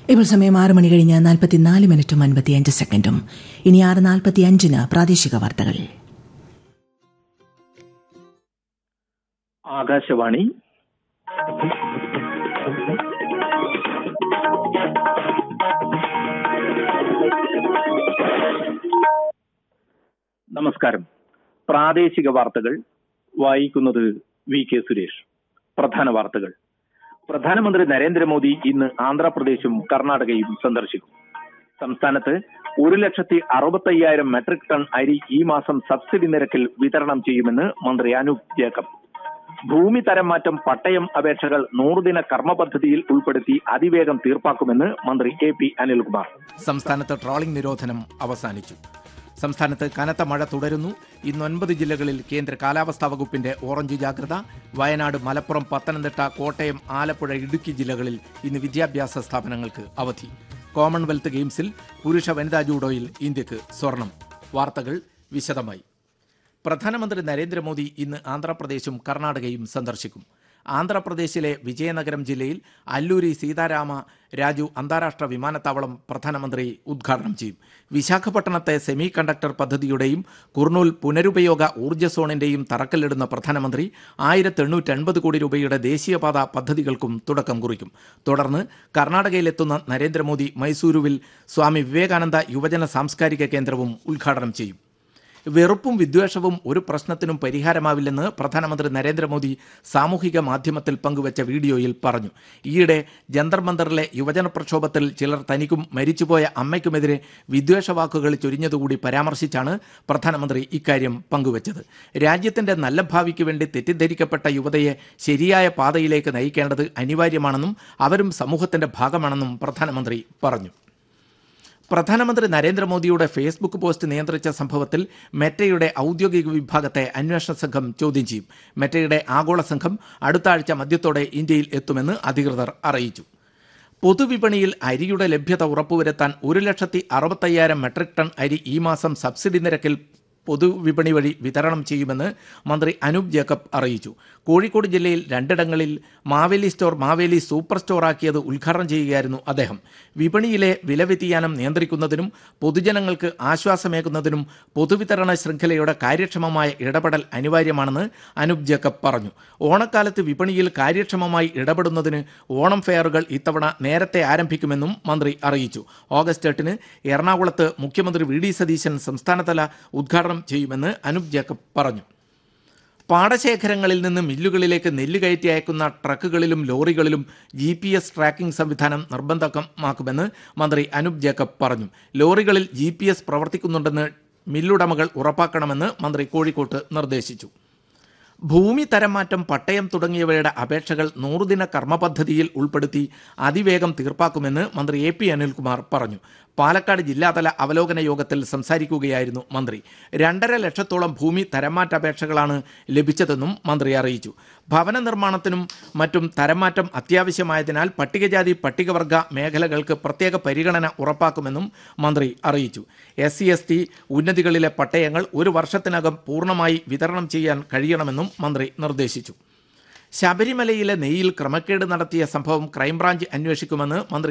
ഇപ്പോൾ സമയം ആറ് മണി കഴിഞ്ഞ് നാൽപ്പത്തിനാല് മിനിറ്റും അൻപത്തിയഞ്ച് സെക്കൻഡും ഇനി ആറ് നാൽപ്പത്തിയഞ്ചിന് പ്രാദേശിക വാർത്തകൾ ആകാശവാണി നമസ്കാരം പ്രാദേശിക വാർത്തകൾ വായിക്കുന്നത് വി കെ സുരേഷ് പ്രധാന വാർത്തകൾ പ്രധാനമന്ത്രി നരേന്ദ്രമോദി ഇന്ന് ആന്ധ്രാപ്രദേശും കർണാടകയും സന്ദർശിക്കും സംസ്ഥാനത്ത് ഒരു ലക്ഷത്തി അറുപത്തയ്യായിരം മെട്രിക് ടൺ അരി ഈ മാസം സബ്സിഡി നിരക്കിൽ വിതരണം ചെയ്യുമെന്ന് മന്ത്രി അനൂപ് ജേക്കബ് ഭൂമി തരം മാറ്റം പട്ടയം അപേക്ഷകൾ നൂറുദിന കർമ്മ പദ്ധതിയിൽ ഉൾപ്പെടുത്തി അതിവേഗം തീർപ്പാക്കുമെന്ന് മന്ത്രി എ പി അനിൽകുമാർ സംസ്ഥാനത്ത് ട്രോളിംഗ് നിരോധനം അവസാനിച്ചു സംസ്ഥാനത്ത് കനത്ത മഴ തുടരുന്നു ഇന്ന് ഒൻപത് ജില്ലകളിൽ കേന്ദ്ര കാലാവസ്ഥാ വകുപ്പിന്റെ ഓറഞ്ച് ജാഗ്രത വയനാട് മലപ്പുറം പത്തനംതിട്ട കോട്ടയം ആലപ്പുഴ ഇടുക്കി ജില്ലകളിൽ ഇന്ന് വിദ്യാഭ്യാസ സ്ഥാപനങ്ങൾക്ക് അവധി കോമൺവെൽത്ത് ഗെയിംസിൽ പുരുഷ വനിതാ ജൂഡോയിൽ ഇന്ത്യക്ക് സ്വർണം വാർത്തകൾ വിശദമായി പ്രധാനമന്ത്രി നരേന്ദ്രമോദി ഇന്ന് ആന്ധ്രാപ്രദേശും കർണാടകയും സന്ദർശിക്കും ആന്ധ്രാപ്രദേശിലെ വിജയനഗരം ജില്ലയിൽ അല്ലൂരി സീതാരാമ രാജു അന്താരാഷ്ട്ര വിമാനത്താവളം പ്രധാനമന്ത്രി ഉദ്ഘാടനം ചെയ്യും വിശാഖപട്ടണത്തെ സെമി കണ്ടക്ടർ പദ്ധതിയുടെയും കുർണൂൽ പുനരുപയോഗ ഊർജ്ജ സോണിന്റെയും തറക്കല്ലിടുന്ന പ്രധാനമന്ത്രി ആയിരത്തി എണ്ണൂറ്റി അൻപത് കോടി രൂപയുടെ ദേശീയപാത പദ്ധതികൾക്കും തുടക്കം കുറിക്കും തുടർന്ന് കർണാടകയിലെത്തുന്ന നരേന്ദ്രമോദി മൈസൂരുവിൽ സ്വാമി വിവേകാനന്ദ യുവജന സാംസ്കാരിക കേന്ദ്രവും ഉദ്ഘാടനം ചെയ്യും വെറുപ്പും വിദ്വേഷവും ഒരു പ്രശ്നത്തിനും പരിഹാരമാവില്ലെന്ന് പ്രധാനമന്ത്രി നരേന്ദ്രമോദി സാമൂഹിക മാധ്യമത്തിൽ പങ്കുവച്ച വീഡിയോയിൽ പറഞ്ഞു ഈയിടെ ജന്തർ മന്ദറിലെ യുവജന പ്രക്ഷോഭത്തിൽ ചിലർ തനിക്കും മരിച്ചുപോയ അമ്മയ്ക്കുമെതിരെ വിദ്വേഷവാക്കുകൾ ചൊരിഞ്ഞതുകൂടി പരാമർശിച്ചാണ് പ്രധാനമന്ത്രി ഇക്കാര്യം പങ്കുവച്ചത് രാജ്യത്തിന്റെ നല്ല ഭാവിക്ക് വേണ്ടി തെറ്റിദ്ധരിക്കപ്പെട്ട യുവതയെ ശരിയായ പാതയിലേക്ക് നയിക്കേണ്ടത് അനിവാര്യമാണെന്നും അവരും സമൂഹത്തിന്റെ ഭാഗമാണെന്നും പ്രധാനമന്ത്രി പറഞ്ഞു പ്രധാനമന്ത്രി നരേന്ദ്രമോദിയുടെ ഫേസ്ബുക്ക് പോസ്റ്റ് നിയന്ത്രിച്ച സംഭവത്തിൽ മെറ്റയുടെ ഔദ്യോഗിക വിഭാഗത്തെ അന്വേഷണ സംഘം ചോദ്യം ചെയ്യും മെറ്റയുടെ ആഗോള സംഘം അടുത്ത ആഴ്ച മധ്യത്തോടെ ഇന്ത്യയിൽ എത്തുമെന്ന് അധികൃതർ അറിയിച്ചു പൊതുവിപണിയിൽ അരിയുടെ ലഭ്യത ഉറപ്പുവരുത്താൻ ഒരു ലക്ഷത്തി അറുപത്തയ്യായിരം മെട്രിക് ടൺ അരി ഈ മാസം സബ്സിഡി നിരക്കിൽ പൊതുവിപണി വഴി വിതരണം ചെയ്യുമെന്ന് മന്ത്രി അനൂപ് ജേക്കബ് അറിയിച്ചു കോഴിക്കോട് ജില്ലയിൽ രണ്ടിടങ്ങളിൽ Maveli store Maveli super store ആക്കിയത് ഉദ്ഘാടനം ചെയ്യുകയായിരുന്നു അദ്ദേഹം വിപണിയിലെ വില വ്യതിയാനം നിയന്ത്രിക്കുന്നതിനും പൊതുജനങ്ങൾക്ക് ആശ്വാസമേകുന്നതിനും പൊതുവിതരണ ശൃംഖലയുടെ കാര്യക്ഷമമായ ഇടപെടൽ അനിവാര്യമാണെന്ന് അനൂപ് ജേക്കബ് പറഞ്ഞു ഓണക്കാലത്ത് വിപണിയിൽ കാര്യക്ഷമമായി ഇടപെടുന്നതിന് ഓണം ഫെയറുകൾ ഇത്തവണ നേരത്തെ ആരംഭിക്കുമെന്നും മന്ത്രി അറിയിച്ചു ഓഗസ്റ്റ് എട്ടിന് എറണാകുളത്ത് മുഖ്യമന്ത്രി വി ഡി സതീശൻ സംസ്ഥാനതല ഉദ്ഘാടനം ചെയ്യുമെന്ന് അനൂപ് ജേക്കബ് പറഞ്ഞു പാടശേഖരങ്ങളിൽ നിന്ന് മില്ലുകളിലേക്ക് നെല്ല് കയറ്റി അയക്കുന്ന ട്രക്കുകളിലും ലോറികളിലും ജി പി എസ് ട്രാക്കിംഗ് സംവിധാനം നിർബന്ധമാക്കുമെന്ന് മന്ത്രി അനൂപ് ജേക്കബ് പറഞ്ഞു ലോറികളിൽ ജി പി എസ് പ്രവർത്തിക്കുന്നുണ്ടെന്ന് മില്ലുടമകൾ ഉറപ്പാക്കണമെന്ന് മന്ത്രി കോഴിക്കോട്ട് നിർദ്ദേശിച്ചു ഭൂമി തരംമാറ്റം പട്ടയം തുടങ്ങിയവയുടെ അപേക്ഷകൾ നൂറുദിന കർമ്മ പദ്ധതിയിൽ ഉൾപ്പെടുത്തി അതിവേഗം തീർപ്പാക്കുമെന്ന് മന്ത്രി എ പി അനിൽകുമാർ പറഞ്ഞു പാലക്കാട് ജില്ലാതല അവലോകന യോഗത്തിൽ സംസാരിക്കുകയായിരുന്നു മന്ത്രി രണ്ടര ലക്ഷത്തോളം ഭൂമി തരംമാറ്റ അപേക്ഷകളാണ് ലഭിച്ചതെന്നും മന്ത്രി അറിയിച്ചു ഭവന നിർമ്മാണത്തിനും മറ്റും തരംമാറ്റം അത്യാവശ്യമായതിനാൽ പട്ടികജാതി പട്ടികവർഗ മേഖലകൾക്ക് പ്രത്യേക പരിഗണന ഉറപ്പാക്കുമെന്നും മന്ത്രി അറിയിച്ചു എസ് സി എസ് ടി ഉന്നതികളിലെ പട്ടയങ്ങൾ ഒരു വർഷത്തിനകം പൂർണ്ണമായി വിതരണം ചെയ്യാൻ കഴിയണമെന്നും മന്ത്രി നിർദ്ദേശിച്ചു ശബരിമലയിലെ നെയ്യിൽ ക്രമക്കേട് നടത്തിയ സംഭവം ക്രൈംബ്രാഞ്ച് അന്വേഷിക്കുമെന്ന് മന്ത്രി